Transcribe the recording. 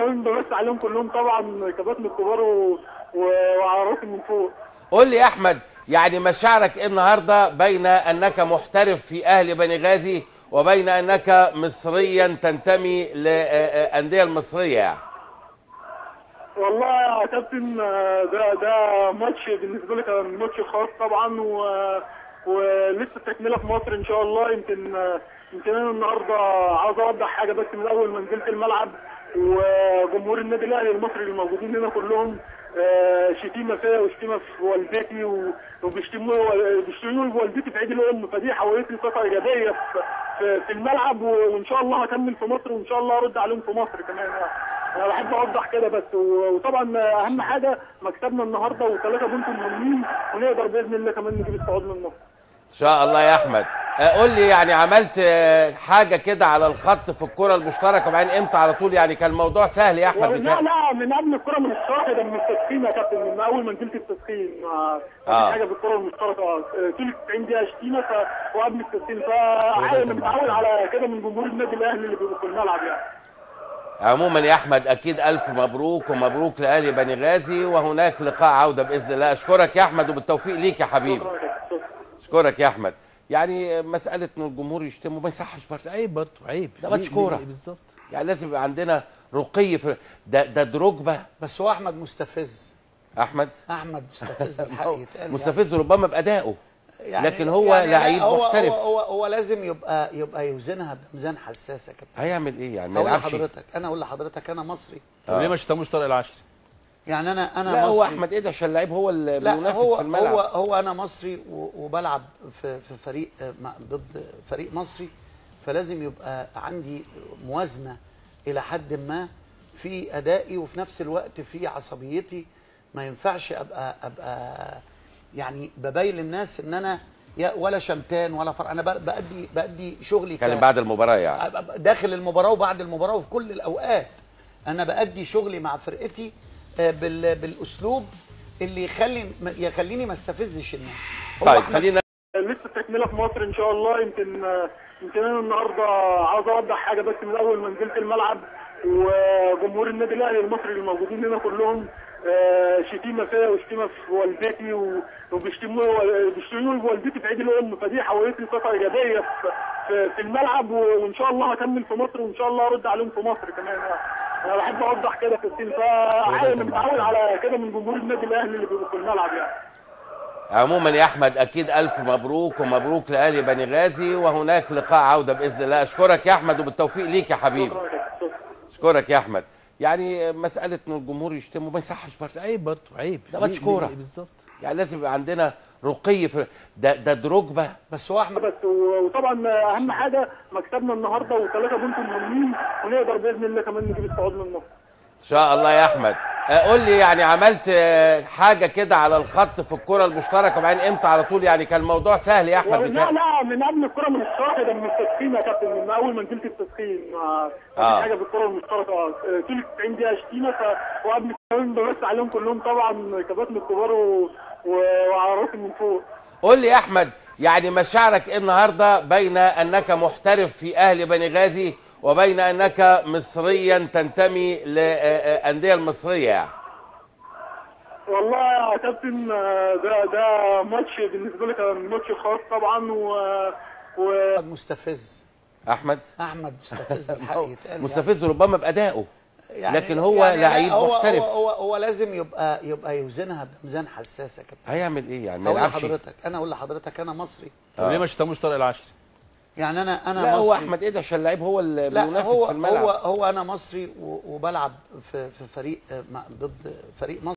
بمس عليهم كلهم طبعا كباتن الكبار و... و... وعلى راسي من فوق قول لي يا احمد يعني مشاعرك ايه النهارده بين انك محترف في اهل بني غازي وبين انك مصريا تنتمي للانديه المصريه يعني والله يا كابتن آه، ده ده ماتش بالنسبه لي كان ماتش خاص طبعا و... ولسه تكمله في مصر ان شاء الله يمكن آه، يمكن انا النهارده عاوز اوضح حاجه بس من اول ما نزلت الملعب وجمهور النادي الاهلي المصري اللي موجودين هنا كلهم آه، شتيمه فيا وشتيمه في والدتي و- وبيشتموا بيشتموا والدتي في عيد الام فدي حولت لي طاقه ايجابيه في في- في الملعب و- وان شاء الله هكمل في مصر وان شاء الله ارد عليهم في مصر كمان انا بحب اوضح كده بس و- وطبعا اهم حاجه مكسبنا النهارده وثلاثه بونت مهمين ونقدر باذن الله كمان نجيب الصعود من مصر ان شاء الله يا احمد آه، قول لي يعني عملت آه، حاجه كده على الخط في الكره المشتركه وبعدين امتى على طول يعني كان الموضوع سهل يا احمد لا بتاع. لا من قبل الكره من الشرق ده من التسخين يا كابتن من اول ما نزلت التسخين ما آه. آه. حاجه بالكره المشتركه آه، طول 90 دقيقه شتيمه ف... وقبل التسخين فعادي انا متعود على كده من جمهور النادي الاهلي اللي بيبقوا في الملعب يعني عموما يا احمد اكيد الف مبروك ومبروك لاهلي بني غازي وهناك لقاء عوده باذن الله اشكرك يا احمد وبالتوفيق ليك يا حبيبي شكرا يا كابتن شكرا. اشكرك يا احمد يعني مساله ان الجمهور يشتموا ما يصحش برضه بس عيب برضه عيب ده ماتش ليه- كورة. ليه- بالظبط يعني لازم يبقى عندنا رقي في ده ده دروجبا بس هو احمد مستفز احمد احمد مستفز الحق يتقال مستفز ربما بادائه يعني لكن هو يعني لعيب لا، هو محترف. هو, هو, هو لازم يبقى يبقى يوزنها بميزان حساس يا كابتن هيعمل ايه يعني ما اقول يلعبش لحضرتك انا اقول لحضرتك انا مصري طب ليه ما شتموش طارق العشري؟ يعني انا انا لا هو مصري احمد ايه ده عشان اللعيب هو اللي لا بينافس هو في الملعب هو هو انا مصري و- وبلعب في في فريق آه، مع- ضد فريق مصري فلازم يبقى عندي موازنه الى حد ما في ادائي وفي نفس الوقت في عصبيتي ما ينفعش ابقى ابقى يعني ببين للناس ان انا يا ولا شمتان ولا فرق انا ب- بادي بادي شغلي كان ك- بعد المباراه يعني أبقى داخل المباراه وبعد المباراه وفي كل الاوقات انا بادي شغلي مع فرقتي آه، بال- بالاسلوب اللي يخلي يخليني ما استفزش الناس هو طيب إحنا- خلينا لسه تكمله في مصر ان شاء الله يمكن آه، يمكن انا النهارده عاوز اوضح حاجه بس من اول ما نزلت الملعب وجمهور النادي الاهلي المصري اللي موجودين هنا كلهم آه، شتيمه فيا وشتيمه في والدتي و- وبيشتموا بيشتموا والدتي في عيد الام فدي حولت لي طاقه ايجابيه في في- في الملعب و- وان شاء الله هكمل في مصر وان شاء الله ارد عليهم في مصر كمان انا بحب اوضح كده في السين فعادي انا متعود على كده من جمهور النادي الاهلي اللي بيبقوا في الملعب يعني عموما يا احمد اكيد الف مبروك ومبروك لاهلي بني غازي وهناك لقاء عوده باذن الله اشكرك يا احمد وبالتوفيق ليك يا حبيبي شكرا يا كابتن شكرا. اشكرك يا احمد يعني مساله ان الجمهور يشتموا ما يصحش برضه بس عيب برضه عيب ده ماتش ليه- كورة. ليه- بالظبط يعني لازم يبقى عندنا رقي في ده ده دروجبا بس هو احمد بس و- وطبعا اهم حاجه مكسبنا النهارده وثلاثه بونت مهمين ونقدر باذن الله كمان نجيب الصعود من مصر ان شاء الله يا احمد آه، قول لي يعني عملت آه، حاجه كده على الخط في الكره المشتركه وبعدين امتى على طول يعني كان الموضوع سهل يا احمد لا بتاع. لا من قبل الكره من الشرق ده من التسخين يا كابتن من اول ما نزلت التسخين ما آه. آه. حاجه بالكره المشتركه آه، طول 90 دقيقه شتيمه ف... وقبل كمان بمس عليهم كلهم طبعا كباتن الكبار و... و... وعلى راسي من فوق قول لي يا احمد يعني مشاعرك ايه النهارده بين انك محترف في اهل بني غازي وبين انك مصريا تنتمي للانديه المصريه يعني والله يا كابتن آه، ده ده ماتش بالنسبه لي كان ماتش خاص طبعا و... و... احمد مستفز احمد احمد مستفز الحق يتقال مستفز ربما بادائه يعني لكن هو يعني لا، لعيب هو محترف. هو, هو, هو لازم يبقى يبقى يوزنها بميزان حساس يا كابتن هيعمل ايه يعني ما اقول يلعبش لحضرتك انا اقول لحضرتك انا مصري طب ليه ما شتموش طارق العشري؟ يعني انا انا لا هو مصري احمد ايه ده عشان اللعيب هو اللي لا بينافس هو في الملعب هو هو انا مصري و- وبلعب في في فريق آه، مع- ضد فريق مصري